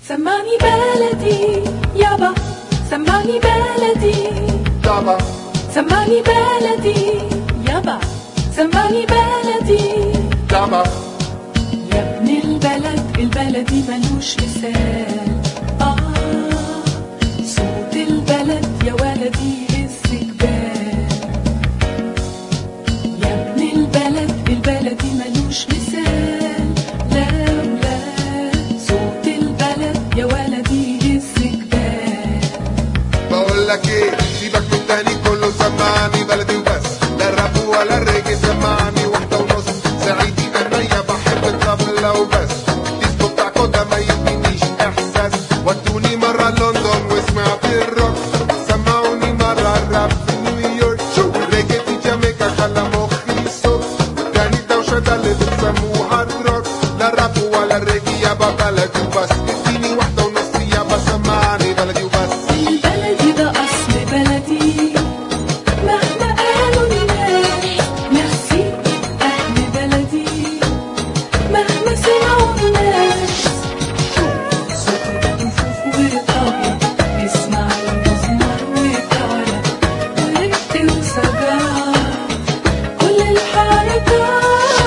سمعني بلدي يابا سمعني بلدي يابا سمعني بلدي يابا سمعني بلدي يابا يا ابن البلد البلدي ملوش مثال آه صوت البلد يا ولدي هز جبال يا ابن البلد البلدي ملوش مثال لا لا صوت البلد يا ولدي هز جبال بقول لك ايه سيبك من التاني كله سمعني بلدي وبس لا الراب ولا الريجي سمعني واحدة ونص سعيدي انا بحب الطبلة وبس الديسكو بتاعكو ده ما يدينيش احساس ودوني مرة لندن وسمعت الروك سمعوني مرة الراب في نيويورك شو الريجي في جامايكا خلى مخي يصب والتاني الدوشة ده اللي بتسموه هارد روك لا الراب ولا الريجي يابا بلدي وبس اديني واحدة ونص يابا سمعني بلدي وبس البلدي ده أصل بلدي مهما قالوا الناس ميرسي أهل بلدي مهما سمعوا الناس صوت الضفوف والطبلة اسمع المزمار والطاولة ورق وسجار كل الحركات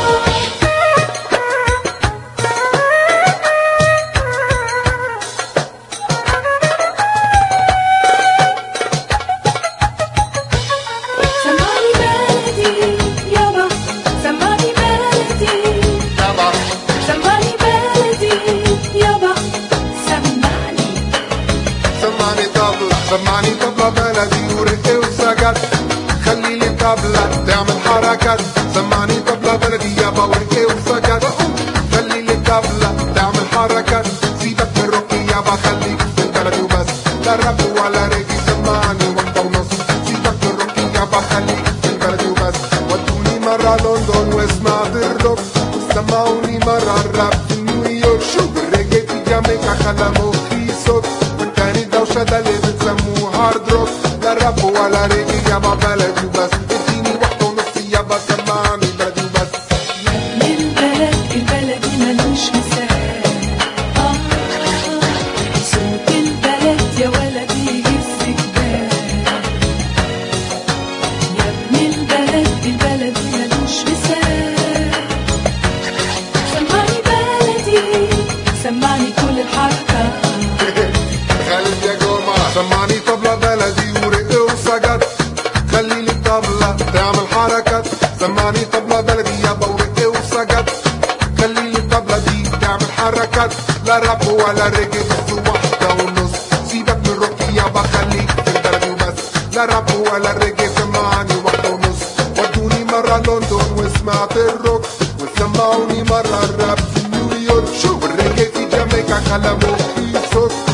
سمعني بلدي يابا سمعني بلدي يابا سمعني بلدي يابا سمعني سمعني طبلة سمعني طبلة بلدي ورق وسجد خلي لي طبلة تعمل حركات سمعني طبلة بلدي يابا ورق وسجد خلي لي طبلة تعمل حركات سيبك من الروك يابا خليك في البلدي وبس لا راب ولا ريجي سمعني واحدة ونص سيبك من الروك يابا خليك في البلدي وبس ودوني مرة لندن وسمعت الروك سمعوني مرة الراب في نيويورك شو الريجي في جامايكا خلى مخي يصب والتاني الدوشة ده اللي بتسموه هارد روك لا راب ولا ريجي يابا بلدي وبس اديني واحدة ونص يابا سمعني بلدي وبس من البلد البلدي ملوش مثال آه صوت البلد يا ولدي هز جبال يا ابن البلد البلدي ملوش مثال سمعني بلدي سمعني كل الحركات خالد يا جمعة سمعني طبلة بلدي ورق وسجد خلي لي الطبلة تعمل حركات سمعني طبلة بلدي يابا ورق وسجد خلي لي الطبلة دي تعمل حركات لا راب ولا ريجي بس واحدة ونص سيبك من الروك يابا خليك في البلدي وبس لا راب ولا ريجي سمعني واحدة ونص ودوني مرة لندن وسمعت الروك وسمعوني مرة الراب في نيويورك شو الريجي في جامايكا خلى مخي يصوت